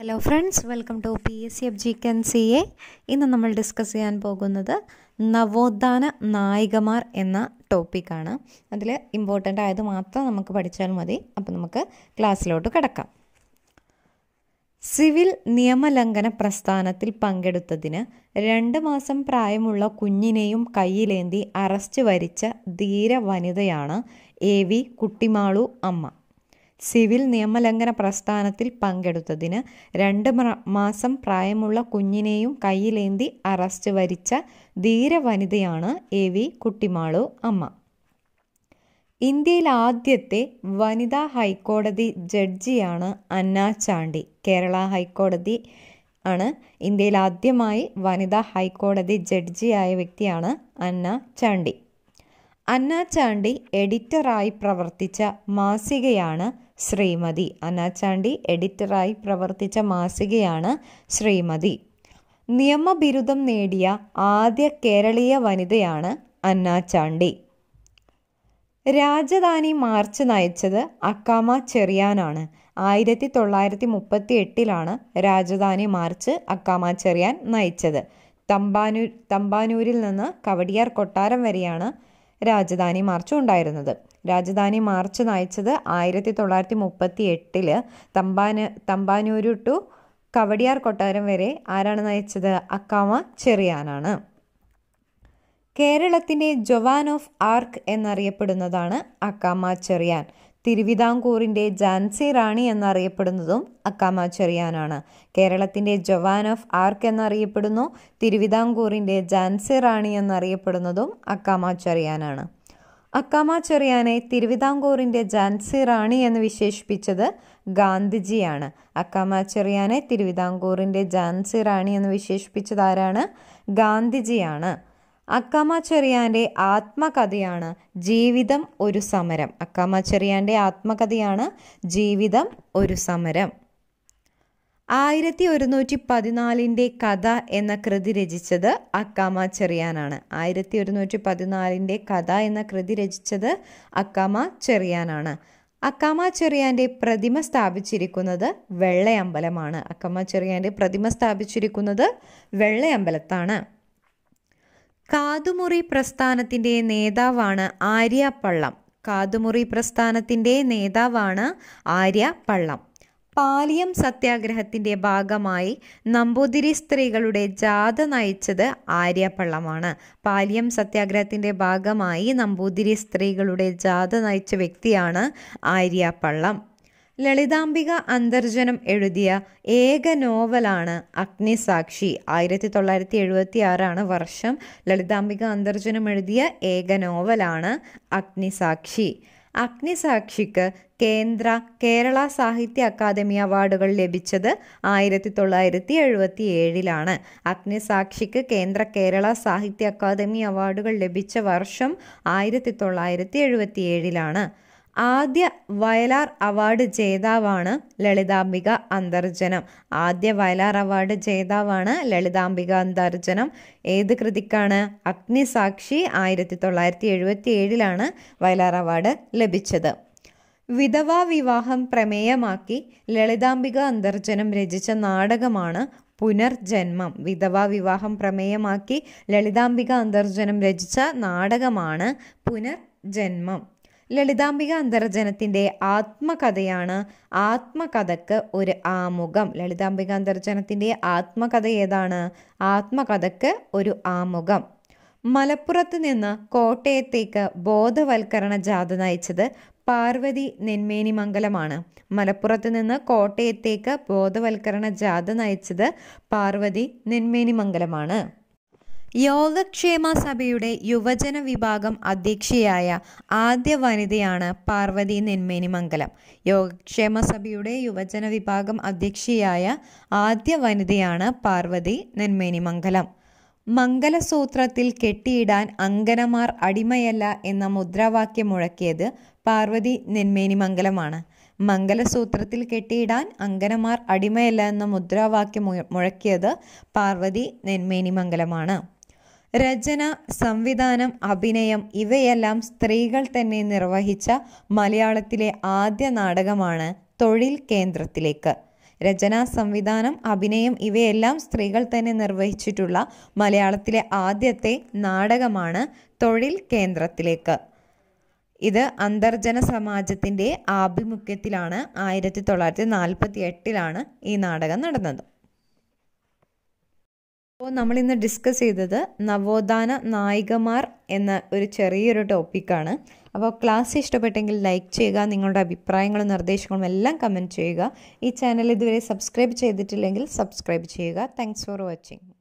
hello friends welcome to P S C of G K and C A ഇന്ന് നമ്മൾ discuss ചെയ്യാൻ പോകുന്നത് നവോത്ഥാന നായികമാർ എന്ന ടോപ്പിക്കാണ് അതിൽ ഇമ്പോർട്ടൻ്റ് ആയത് മാത്രം നമുക്ക് പഠിച്ചാൽ മതി അപ്പോൾ നമുക്ക് ക്ലാസ്സിലോട്ട് കിടക്കാം സിവിൽ നിയമലംഘന പ്രസ്ഥാനത്തിൽ പങ്കെടുത്തതിന് രണ്ട് മാസം പ്രായമുള്ള കുഞ്ഞിനെയും കയ്യിലേന്തി അറസ്റ്റ് വരിച്ച ധീര വനിതയാണ് എ വി കുട്ടിമാളു അമ്മ സിവിൽ നിയമലംഘന പ്രസ്ഥാനത്തിൽ പങ്കെടുത്തതിന് രണ്ട് മാസം പ്രായമുള്ള കുഞ്ഞിനെയും കയ്യിലേന്തി അറസ്റ്റ് വരിച്ച ധീര വനിതയാണ് എ വി കുട്ടിമാളു അമ്മ ഇന്ത്യയിൽ ആദ്യത്തെ വനിതാ ഹൈക്കോടതി ജഡ്ജിയാണ് അന്ന ചാണ്ടി കേരള ഹൈക്കോടതി ആണ് ഇന്ത്യയിൽ ആദ്യമായി വനിതാ ഹൈക്കോടതി ജഡ്ജിയായ വ്യക്തിയാണ് അന്ന ചാണ്ടി അന്ന ചാണ്ടി എഡിറ്ററായി പ്രവർത്തിച്ച മാസികയാണ് ശ്രീമതി അന്ന ചാണ്ടി എഡിറ്ററായി പ്രവർത്തിച്ച മാസികയാണ് ശ്രീമതി നിയമബിരുദം നേടിയ ആദ്യ കേരളീയ വനിതയാണ് അന്ന ചാണ്ടി രാജധാനി മാർച്ച് നയിച്ചത് അക്കാമ ചെറിയാനാണ് ആയിരത്തി തൊള്ളായിരത്തി മുപ്പത്തി എട്ടിലാണ് രാജധാനി മാർച്ച് അക്കാമ ചെറിയാൻ നയിച്ചത് തമ്പാനൂർ തമ്പാനൂരിൽ നിന്ന് കവടിയാർ കൊട്ടാരം വരെയാണ് രാജധാനി മാർച്ച് ഉണ്ടായിരുന്നത് രാജധാനി മാർച്ച് നയിച്ചത് ആയിരത്തി തൊള്ളായിരത്തി മുപ്പത്തി എട്ടില് തമ്പാന തമ്പാനൂരു ടു കവടിയാർ കൊട്ടാരം വരെ ആരാണ് നയിച്ചത് അക്കാമ ചെറിയാനാണ് കേരളത്തിൻ്റെ ജൊവാൻ ഓഫ് ആർക്ക് എന്നറിയപ്പെടുന്നതാണ് അക്കാമ ചെറിയാൻ തിരുവിതാംകൂറിൻ്റെ ജാൻസി റാണി എന്നറിയപ്പെടുന്നതും അക്കാമ ചെറിയാനാണ് കേരളത്തിൻ്റെ ജൊവാൻ ഓഫ് ആർക്ക് എന്നറിയപ്പെടുന്നു തിരുവിതാംകൂറിൻ്റെ ജാൻസി റാണി എന്നറിയപ്പെടുന്നതും അക്കാമ ചെറിയാനാണ് അക്കാമ ചെറിയാനെ തിരുവിതാംകൂറിൻ്റെ ജാൻസി റാണി എന്ന് വിശേഷിപ്പിച്ചത് ഗാന്ധിജിയാണ് അക്കാമ ചെറിയാനെ തിരുവിതാംകൂറിൻ്റെ ജാൻസി റാണി എന്ന് വിശേഷിപ്പിച്ചത് ആരാണ് ഗാന്ധിജിയാണ് അക്കാമ ചെറിയാൻ്റെ ആത്മകഥയാണ് ജീവിതം ഒരു സമരം അക്കാമ ചെറിയാൻ്റെ ആത്മകഥയാണ് ജീവിതം ഒരു സമരം ആയിരത്തി ഒരുന്നൂറ്റി പതിനാലിൻ്റെ കഥ എന്ന കൃതി രചിച്ചത് അക്കാമ ചെറിയാനാണ് ആയിരത്തി ഒരുന്നൂറ്റി പതിനാലിൻ്റെ കഥ എന്ന കൃതി രചിച്ചത് അക്കാമ ചെറിയാനാണ് അക്കാമ ചെറിയാൻ്റെ പ്രതിമ സ്ഥാപിച്ചിരിക്കുന്നത് വെള്ളയമ്പലമാണ് അക്കാമ ചെറിയാൻ്റെ പ്രതിമ സ്ഥാപിച്ചിരിക്കുന്നത് വെള്ളയമ്പലത്താണ് കാതുമുറി പ്രസ്ഥാനത്തിൻ്റെ നേതാവാണ് ആര്യ പള്ളം കാതുമുറി പ്രസ്ഥാനത്തിൻ്റെ നേതാവാണ് ആര്യ പള്ളം പാലിയം സത്യാഗ്രഹത്തിൻ്റെ ഭാഗമായി നമ്പൂതിരി സ്ത്രീകളുടെ ജാഥ നയിച്ചത് ആര്യപ്പള്ളമാണ് പാലിയം സത്യാഗ്രഹത്തിൻ്റെ ഭാഗമായി നമ്പൂതിരി സ്ത്രീകളുടെ ജാഥ നയിച്ച വ്യക്തിയാണ് ആര്യപ്പള്ളം ലളിതാംബിക അന്തർജനം എഴുതിയ ഏക നോവലാണ് അഗ്നിസാക്ഷി ആയിരത്തി തൊള്ളായിരത്തി എഴുപത്തി ആറാണ് വർഷം ലളിതാംബിക അന്തർജനം എഴുതിയ ഏക നോവലാണ് അഗ്നിസാക്ഷി അഗ്നിസാക്ഷിക്ക് കേന്ദ്ര കേരള സാഹിത്യ അക്കാദമി അവാർഡുകൾ ലഭിച്ചത് ആയിരത്തി തൊള്ളായിരത്തി എഴുപത്തി ഏഴിലാണ് അഗ്നിസാക്ഷിക്ക് കേന്ദ്ര കേരള സാഹിത്യ അക്കാദമി അവാർഡുകൾ ലഭിച്ച വർഷം ആയിരത്തി തൊള്ളായിരത്തി എഴുപത്തി ഏഴിലാണ് ആദ്യ വയലാർ അവാർഡ് ജേതാവാണ് ലളിതാംബിക അന്തർജനം ആദ്യ വയലാർ അവാർഡ് ജേതാവാണ് ലളിതാംബിക അന്തർജനം ഏത് കൃതിക്കാണ് അഗ്നിസാക്ഷി ആയിരത്തി തൊള്ളായിരത്തി എഴുപത്തി ഏഴിലാണ് വയലാർ അവാർഡ് ലഭിച്ചത് വിധവാ വിവാഹം പ്രമേയമാക്കി ലളിതാംബിക അന്തർജനം രചിച്ച നാടകമാണ് പുനർജന്മം വിധവാ വിവാഹം പ്രമേയമാക്കി ലളിതാംബിക അന്തർജനം രചിച്ച നാടകമാണ് പുനർജന്മം ലളിതാംബിക അന്തർജനത്തിൻ്റെ ആത്മകഥയാണ് ആത്മകഥക്ക് ഒരു ആമുഖം ലളിതാംബിക അന്തർജനത്തിൻ്റെ ആത്മകഥ ഏതാണ് ആത്മകഥക്ക് ഒരു ആമുഖം മലപ്പുറത്ത് നിന്ന് കോട്ടയത്തേക്ക് ബോധവൽക്കരണ ജാഥ നയിച്ചത് പാർവതി നെന്മേനി മംഗലമാണ് മലപ്പുറത്ത് നിന്ന് കോട്ടയത്തേക്ക് ബോധവൽക്കരണ ജാഥ നയിച്ചത് പാർവതി നെന്മേനി മംഗലമാണ് യോഗക്ഷേമ സഭയുടെ യുവജന വിഭാഗം അധ്യക്ഷയായ ആദ്യ വനിതയാണ് പാർവതി നെന്മേനി മംഗലം യോഗക്ഷേമ സഭയുടെ യുവജന വിഭാഗം അധ്യക്ഷയായ ആദ്യ വനിതയാണ് പാർവതി നെന്മേനി മംഗലം മംഗലസൂത്രത്തിൽ കെട്ടിയിടാൻ അങ്കനമാർ അടിമയല്ല എന്ന മുദ്രാവാക്യം മുഴക്കിയത് പാർവതി നെന്മേനി മംഗലമാണ് മംഗലസൂത്രത്തിൽ കെട്ടിയിടാൻ അങ്കനമാർ അടിമയല്ല എന്ന മുദ്രാവാക്യം മുഴക്കിയത് പാർവതി നെന്മേനി മംഗലമാണ് രചന സംവിധാനം അഭിനയം ഇവയെല്ലാം സ്ത്രീകൾ തന്നെ നിർവഹിച്ച മലയാളത്തിലെ ആദ്യ നാടകമാണ് തൊഴിൽ കേന്ദ്രത്തിലേക്ക് രചനാ സംവിധാനം അഭിനയം ഇവയെല്ലാം സ്ത്രീകൾ തന്നെ നിർവഹിച്ചിട്ടുള്ള മലയാളത്തിലെ ആദ്യത്തെ നാടകമാണ് തൊഴിൽ കേന്ദ്രത്തിലേക്ക് ഇത് അന്തർജന സമാജത്തിൻ്റെ ആഭിമുഖ്യത്തിലാണ് ആയിരത്തി തൊള്ളായിരത്തി നാൽപ്പത്തി എട്ടിലാണ് ഈ നാടകം നടന്നത് അപ്പോൾ നമ്മൾ ഇന്ന് ഡിസ്കസ് ചെയ്തത് നവോത്ഥാന നായികമാർ എന്ന ഒരു ചെറിയൊരു ടോപ്പിക്കാണ് അപ്പോൾ ക്ലാസ് ഇഷ്ടപ്പെട്ടെങ്കിൽ ലൈക്ക് ചെയ്യുക നിങ്ങളുടെ അഭിപ്രായങ്ങളും നിർദ്ദേശങ്ങളും എല്ലാം കമൻറ്റ് ചെയ്യുക ഈ ചാനൽ ഇതുവരെ സബ്സ്ക്രൈബ് ചെയ്തിട്ടില്ലെങ്കിൽ സബ്സ്ക്രൈബ് ചെയ്യുക താങ്ക്സ് ഫോർ വാച്ചിങ്